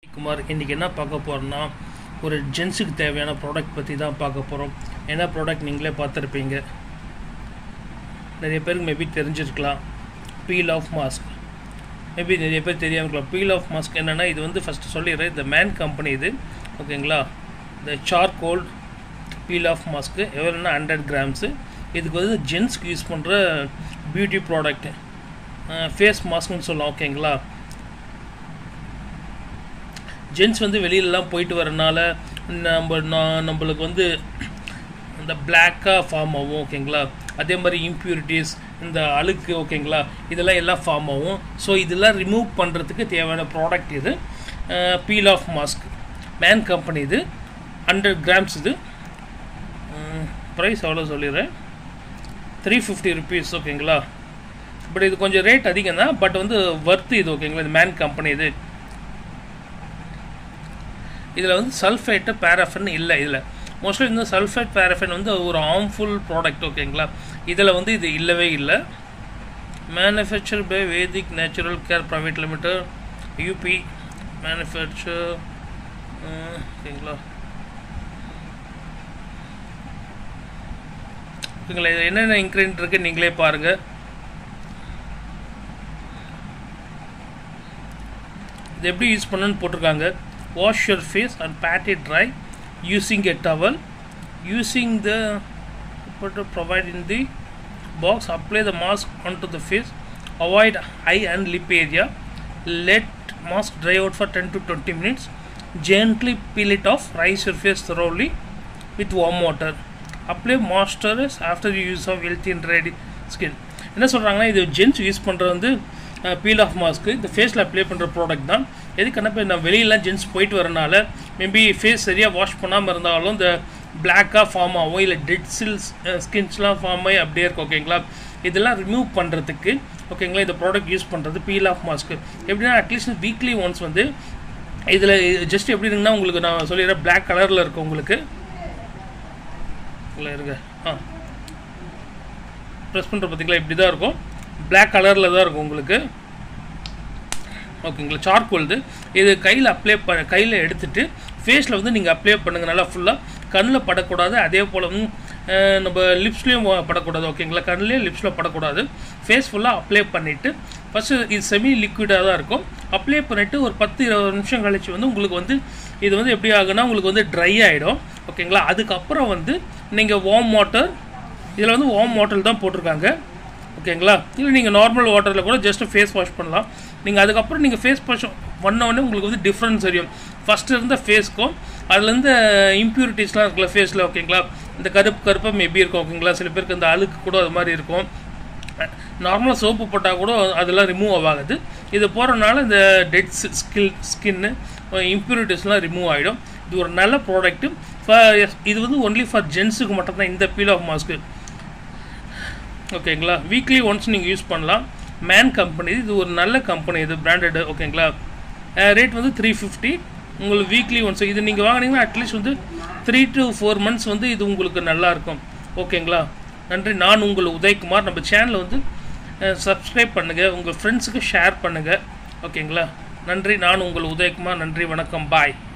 குமார் இன்றைக்கி என்ன பார்க்க போகிறோம்னா ஒரு ஜென்ஸுக்கு தேவையான ப்ராடக்ட் பற்றி தான் பார்க்க போகிறோம் என்ன ப்ராடக்ட் நீங்களே பார்த்துருப்பீங்க நிறைய பேருக்கு மேபி தெரிஞ்சிருக்கலாம் பீல் ஆஃப் மாஸ்க் மேபி நிறைய பேர் தெரியாமல் இருக்கலாம் பீல் ஆஃப் மாஸ்க் என்னென்னா இது வந்து ஃபஸ்ட்டு சொல்லிடுறேன் இந்த மேன் கம்பெனி இது ஓகேங்களா இந்த சார்கோல் பீல் ஆஃப் மாஸ்க்கு எவ்வளோன்னா ஹண்ட்ரட் கிராம்ஸு இதுக்கு வந்து ஜென்ஸ்க்கு யூஸ் பண்ணுற பியூட்டி ப்ராடக்ட்டு ஃபேஸ் மாஸ்க்னு சொல்லலாம் ஓகேங்களா ஜென்ஸ் வந்து வெளியிலலாம் போயிட்டு வரனால நம்ம நான் நம்மளுக்கு வந்து இந்த பிளாக்காக ஃபார்ம் ஆகும் ஓகேங்களா அதே மாதிரி இம்ப்யூரிட்டிஸ் இந்த அழுக்கு ஓகேங்களா இதெல்லாம் எல்லாம் ஃபார்ம் ஆகும் ஸோ இதெல்லாம் ரிமூவ் பண்ணுறதுக்கு தேவையான ப்ராடக்ட் இது peel off mask man company இது ஹண்ட்ரட் கிராம்ஸ் இது ப்ரைஸ் எவ்வளோ சொல்லிடுறேன் த்ரீ ஃபிஃப்டி ருபீஸ் ஓகேங்களா பட் இது கொஞ்சம் ரேட் அதிகம் தான் பட் வந்து ஒர்த்து இது ஓகேங்களா இது மேன் கம்பெனி இது இதில் வந்து சல்ஃபேட்டு பேரஃபன் இல்லை இதில் மோஸ்ட்லி இந்த சல்ஃபேட் பேரஃபன் வந்து ஒரு ஹார்ம்ஃபுல் ப்ராடக்ட் ஓகேங்களா இதில் வந்து இது இல்லவே இல்லை manufacture by Vedic Natural Care Private Limited UP manufacture ஓகேங்களா ஓகேங்களா இது என்னென்ன இன்க்ரீடியன்ட் இருக்குது நீங்களே பாருங்கள் இது எப்படி யூஸ் பண்ணணும்னு போட்டிருக்காங்க wash your face and pat it dry using a towel using the provide in the box apply the mask onto the face avoid eye and lip area let mask dry out for 10 to 20 minutes gently peel it off rinse your face thoroughly with warm water apply moisturize after the use of healthy and ready skin என்ன சொல்கிறாங்கன்னா இது gents use பண்ணுறது வந்து feel off mask இந்த ஃபேஸில் apply பண்ணுற product தான் எதுக்குன்னா இப்போ நான் வெளியெல்லாம் ஜென்ஸ் போயிட்டு வரனால மேபி ஃபேஸ் சரியாக வாஷ் பண்ணாமல் இருந்தாலும் இந்த பிளாக்காக ஃபார்ம் ஆகும் இல்லை டெட் சில்ஸ் ஸ்கின்ஸ்லாம் ஃபார்ம் ஆகி அப்படியே இருக்கும் ஓகேங்களா இதெல்லாம் ரிமூவ் பண்ணுறதுக்கு ஓகேங்களா இந்த ப்ராடக்ட் யூஸ் பண்ணுறது பீல் ஆஃப் மாஸ்க்கு எப்படின்னா அட்லீஸ்ட் வீக்லி ஒன்ஸ் வந்து இதில் ஜஸ்ட் எப்படி இருக்குன்னா உங்களுக்கு நான் சொல்லிடுறேன் பிளாக் கலரில் இருக்கும் உங்களுக்கு இல்லை இருங்க ஆ ப்ரெஸ் பண்ணுற பார்த்திங்களா இப்படி தான் இருக்கும் பிளாக் கலரில் தான் இருக்கும் உங்களுக்கு ஓகேங்களா சார்கோல்து இது கையில் அப்ளை ப கையில் எடுத்துகிட்டு ஃபேஸில் வந்து நீங்கள் அப்ளை பண்ணுங்கள் நல்லா ஃபுல்லாக கண்ணில் படக்கூடாது அதே போல் நம்ம லிப்ஸ்லேயும் படக்கூடாது ஓகேங்களா கண்ணிலே லிப்ஸில் படக்கூடாது ஃபேஸ் ஃபுல்லாக அப்ளை பண்ணிவிட்டு ஃபஸ்ட்டு இது செமி லிக்விடாக தான் இருக்கும் அப்ளை பண்ணிவிட்டு ஒரு பத்து இருபது நிமிஷம் கழிச்சு வந்து உங்களுக்கு வந்து இது வந்து எப்படி ஆகுனா உங்களுக்கு வந்து ட்ரை ஆகிடும் ஓகேங்களா அதுக்கப்புறம் வந்து நீங்கள் வார்ம் வாட்டர் இதில் வந்து வார்ம் வாட்டர் தான் போட்டிருக்காங்க ஓகேங்களா இல்லை நீங்கள் நார்மல் வாட்டரில் கூட ஜஸ்ட்டு ஃபேஸ் வாஷ் பண்ணலாம் நீங்கள் அதுக்கப்புறம் நீங்கள் ஃபேஸ் வாஷ் பண்ணோடனே உங்களுக்கு வந்து டிஃப்ரென்ஸ் தெரியும் ஃபஸ்ட்டு இருந்த ஃபேஸ்க்கும் அதுலேருந்து இம்ப்யூரிட்டிஸ்லாம் இருக்குல்ல ஃபேஸில் ஓகேங்களா இந்த கருப்பு கருப்பாக மேபி இருக்கும் ஓகேங்களா சில பேருக்கு இந்த அழுக்கு கூட அது மாதிரி இருக்கும் நார்மலாக சோப்பு போட்டால் கூட அதெல்லாம் ரிமூவ் ஆகாது இது போகிறனால இந்த டெட் ஸ்கில் ஸ்கின்னு இம்ப்யூரிட்டிஸ்லாம் ரிமூவ் ஆகிடும் இது ஒரு நல்ல ப்ராடக்ட்டு இது வந்து ஒன்லி ஃபார் ஜென்ஸுக்கு மட்டும்தான் இந்த பீல் ஆஃப் மாஸ்க்கு ஓகேங்களா வீக்லி ஒன்ஸ் நீங்கள் யூஸ் பண்ணலாம் மேன் கம்பெனி இது ஒரு நல்ல கம்பெனி இது பிராண்டடு ஓகேங்களா ரேட் வந்து த்ரீ ஃபிஃப்டி உங்களுக்கு வீக்லி ஒன்ஸ் இது நீங்கள் வாங்கினீங்கன்னா அட்லீஸ்ட் வந்து த்ரீ டு ஃபோர் மந்த்ஸ் வந்து இது உங்களுக்கு நல்லாயிருக்கும் ஓகேங்களா நன்றி நான் உங்கள் உதயகுமார் நம்ம சேனலை வந்து சப்ஸ்கிரைப் பண்ணுங்கள் உங்கள் ஃப்ரெண்ட்ஸுக்கு ஷேர் பண்ணுங்கள் ஓகேங்களா நன்றி நான் உங்கள் உதயகுமார் நன்றி வணக்கம் பாய்